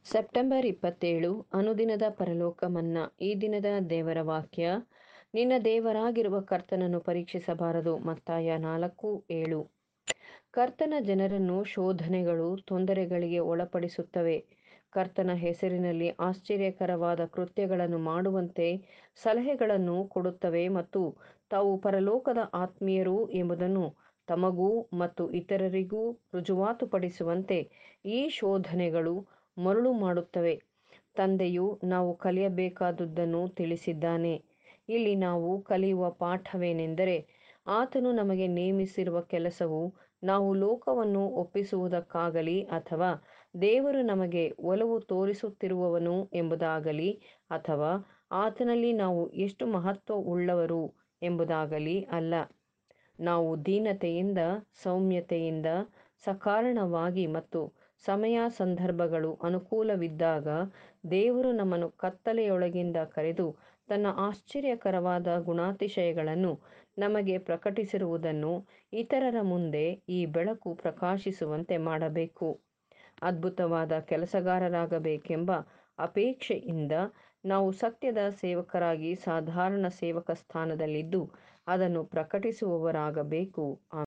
September ಇಪ್ಪತ್ತೇಳು ಅನುದಿನದ ಪರಲೋಕ ಮನ್ನಾ ಈ ದಿನದ ದೇವರ ವಾಕ್ಯ ನಿನ್ನ ದೇವರಾಗಿರುವ ಕರ್ತನನ್ನು ಪರೀಕ್ಷಿಸಬಾರದು ಮತ್ತಾಯ ನಾಲ್ಕು ಏಳು ಕರ್ತನ ಜನರನ್ನು ಶೋಧನೆಗಳು ತೊಂದರೆಗಳಿಗೆ ಒಳಪಡಿಸುತ್ತವೆ ಕರ್ತನ ಹೆಸರಿನಲ್ಲಿ ಆಶ್ಚರ್ಯಕರವಾದ ಕೃತ್ಯಗಳನ್ನು ಮಾಡುವಂತೆ ಸಲಹೆಗಳನ್ನು ಕೊಡುತ್ತವೆ ಮತ್ತು ತಾವು ಪರಲೋಕದ ಆತ್ಮೀಯರು ಎಂಬುದನ್ನು ತಮಗೂ ಮತ್ತು ಇತರರಿಗೂ ರುಜುವಾತುಪಡಿಸುವಂತೆ ಈ ಶೋಧನೆಗಳು ಮರುಳು ಮಾಡುತ್ತವೆ ತಂದೆಯು ನಾವು ಕಲಿಯಬೇಕಾದುದನ್ನು ತಿಳಿಸಿದ್ದಾನೆ ಇಲ್ಲಿ ನಾವು ಕಲಿಯುವ ಪಾಠವೇನೆಂದರೆ ಆತನು ನಮಗೆ ನೇಮಿಸಿರುವ ಕೆಲಸವು ನಾವು ಲೋಕವನ್ನು ಒಪ್ಪಿಸುವುದಕ್ಕಾಗಲಿ ಅಥವಾ ದೇವರು ನಮಗೆ ಒಲವು ತೋರಿಸುತ್ತಿರುವವನು ಎಂಬುದಾಗಲಿ ಅಥವಾ ಆತನಲ್ಲಿ ನಾವು ಎಷ್ಟು ಮಹತ್ವವುಳ್ಳವರು ಎಂಬುದಾಗಲಿ ಅಲ್ಲ ನಾವು ದೀನತೆಯಿಂದ ಸೌಮ್ಯತೆಯಿಂದ ಸಕಾರಣವಾಗಿ ಮತ್ತು ಸಮಯ ಸಂದರ್ಭಗಳು ಅನುಕೂಲವಿದ್ದಾಗ ದೇವರು ನಮ್ಮನ್ನು ಕತ್ತಲೆಯೊಳಗಿಂದ ಕರೆದು ತನ್ನ ಆಶ್ಚರ್ಯಕರವಾದ ಗುಣಾತಿಶಯಗಳನ್ನು ನಮಗೆ ಪ್ರಕಟಿಸಿರುವುದನ್ನು ಇತರರ ಮುಂದೆ ಈ ಬೆಳಕು ಪ್ರಕಾಶಿಸುವಂತೆ ಮಾಡಬೇಕು ಅದ್ಭುತವಾದ ಕೆಲಸಗಾರರಾಗಬೇಕೆಂಬ ಅಪೇಕ್ಷೆಯಿಂದ ನಾವು ಸತ್ಯದ ಸೇವಕರಾಗಿ ಸಾಧಾರಣ ಸೇವಕ ಸ್ಥಾನದಲ್ಲಿದ್ದು ಅದನ್ನು ಪ್ರಕಟಿಸುವವರಾಗಬೇಕು